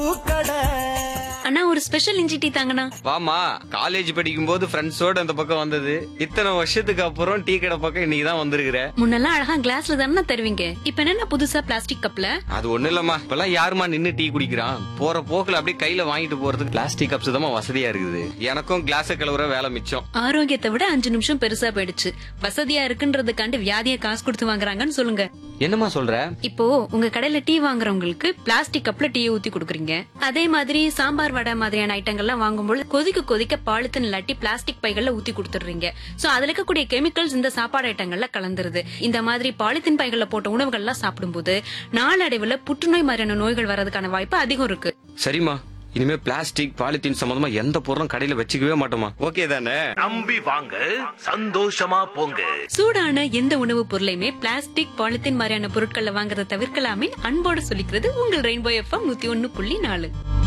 அண்ணா ஒரு ஸ்பெஷல் இஞ்சி டீ தாங்கண்ணா வாமா காலேஜ் படிக்கும் போது ஃப்ரெண்ட்ஸோட அந்த பக்கம் வந்தது இத்தனை வருஷத்துக்கு அப்புறம் டீ கடை பக்கம் இன்னைக்கு தான் வந்திருக்கிற முன்னெல்லாம் அழகா கிளாஸ்ல தானே தருவீங்க இப்ப என்ன புதுசா பிளாஸ்டிக் கப்ல அது ஒண்ணு இல்லம்மா இப்பெல்லாம் யாருமா நின்னு டீ குடிக்கிறான் போற போக்குல அப்படியே கையில வாங்கிட்டு போறதுக்கு பிளாஸ்டிக் கப்ஸ் தான் வசதியா இருக்குது எனக்கும் கிளாஸ் கழுவுற வேலை மிச்சம் ஆரோக்கியத்தை விட அஞ்சு நிமிஷம் பெருசா போயிடுச்சு வசதியா இருக்குன்றதுக்காண்டி வியாதிய காசு கொடுத்து வாங்குறாங்கன்னு சொல்லுங்க என்னம்மா சொல்ற இப்போ உங்க கடையில டீ வாங்குறவங்களுக்கு பிளாஸ்டிக் கப்ல டீ ஊத்தி கொடுக்குறீங்க அதே மாதிரி சாம்பார் வடை மாதிரியான ஐட்டங்கள்லாம் வாங்கும்போது கொதிக்க கொதிக்க பாலித்தீன் இல்லாட்டி பிளாஸ்டிக் பைகள்ல ஊத்தி கொடுத்துடுறீங்க சோ அதுல இருக்கக்கூடிய கெமிக்கல்ஸ் இந்த சாப்பாடு ஐட்டங்கள்ல கலந்துருது இந்த மாதிரி பாலித்தீன் பைகள்ல போட்ட உணவுகள்லாம் சாப்பிடும்போது நாளடைவுல புற்றுநோய் மாதிரியான நோய்கள் வர்றதுக்கான வாய்ப்பு அதிகம் இருக்கு சரிம்மா இனிமே பிளாஸ்டிக் பாலித்தீன் சம்பந்தமா எந்த பொருளும் கடையில வச்சுக்கவே மாட்டோமா ஓகே தானே நம்பி வாங்க சந்தோஷமா போங்க சூடான எந்த உணவுப் பொருளையுமே பிளாஸ்டிக் பாலித்தீன் மாதிரியான பொருட்கள்ல வாங்குறத தவிர்க்கலாமே அன்போடு சொல்லிக்கிறது உங்கள் ரெயின்போ எஃப்எம் நூத்தி ஒன்னு புள்ளி நாலு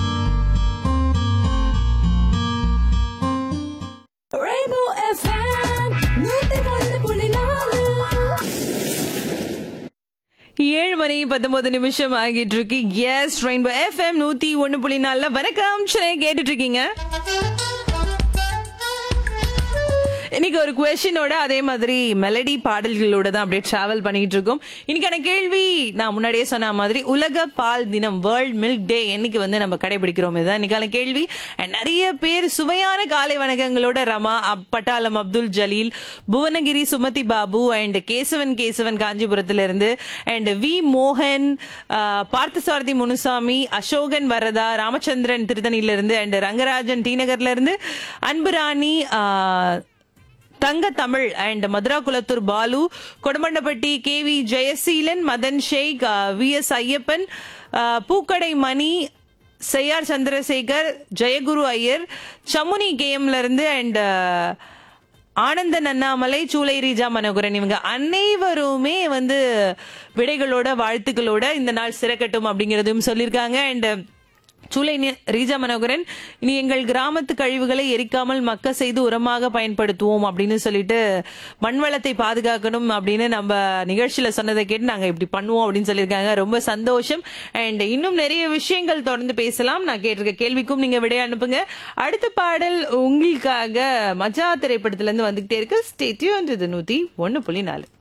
Rainbow FM, நூத்தி ஒன்று புள்ளி நாலு. ஏழு மணி பத்தொன்பது நிமிஷம் ஆகிட்டு இருக்கு எஸ் ரெயின்போ எஃப்எம் நூத்தி ஒண்ணு புள்ளி நாலுல வணக்கம் சென்னை கேட்டுட்டு இருக்கீங்க இன்னைக்கு ஒரு கொஸ்டினோட அதே மாதிரி மெலடி பாடல்களோட தான் அப்படியே டிராவல் பண்ணிட்டு இருக்கோம் இன்னைக்கான கேள்வி நான் முன்னாடியே சொன்ன மாதிரி உலக பால் தினம் வேர்ல்ட் மில்க் டே என்னைக்கு வந்து நம்ம கடைபிடிக்கிறோம் இதுதான் இன்னைக்கான கேள்வி And நிறைய பேர் சுவையான காலை வணக்கங்களோட ரமா அப்- பட்டாளம் அப்துல் ஜலீல் புவனகிரி சுமதி பாபு அண்ட் கேசவன் கேசவன் காஞ்சிபுரத்துல இருந்து அண்ட் வி மோகன் ஆஹ், பார்த்தசாரதி முனுசாமி அசோகன் வரதா ராமச்சந்திரன் திருத்தணியில இருந்து அண்ட் ரங்கராஜன் டி நகர்ல இருந்து அன்புராணி ஆஹ், Thanga Tamil and Madhura Kulathur Balu Kodamandapatti K V Jayaseelan Madhan Sheikh V S Ayyappan ஆஹ், பூக்கடை மணி செய்யார் சந்திரசேகர் ஜெயகுரு ஐயர் சமுனி கேஎம்ல இருந்து அண்ட் ஆனந்தன் அண்ணாமலை சூலை ரீஜா மனோகரன் இவங்க அனைவருமே வந்து விடைகளோட வாழ்த்துக்களோட இந்த நாள் சிறக்கட்டும் அப்படிங்கறதும் சொல்லியிருக்காங்க அண்ட் சூலை நி- ரீஜா மனோகரன் இனி எங்கள் கிராமத்து கழிவுகளை எரிக்காமல் மக்க செய்து உரமாக பயன்படுத்துவோம் அப்படின்னு சொல்லிட்டு மண் வளத்தை பாதுகாக்கணும் அப்படின்னு நம்ம நிகழ்ச்சியில சொன்னதை கேட்டு நாங்க இப்படி பண்ணுவோம் அப்படின்னு சொல்லியிருக்காங்க ரொம்ப சந்தோஷம் அண்ட் இன்னும் நிறைய விஷயங்கள் தொடர்ந்து பேசலாம் நான் கேட்டிருக்க கேள்விக்கும் நீங்க விடை அனுப்புங்க அடுத்த பாடல் உங்களுக்காக மஜா திரைப்படத்துல இருந்து வந்துகிட்டே இருக்கு ஸ்டேட்யூன் இது நூத்தி ஒன்னு புள்ளி நாலு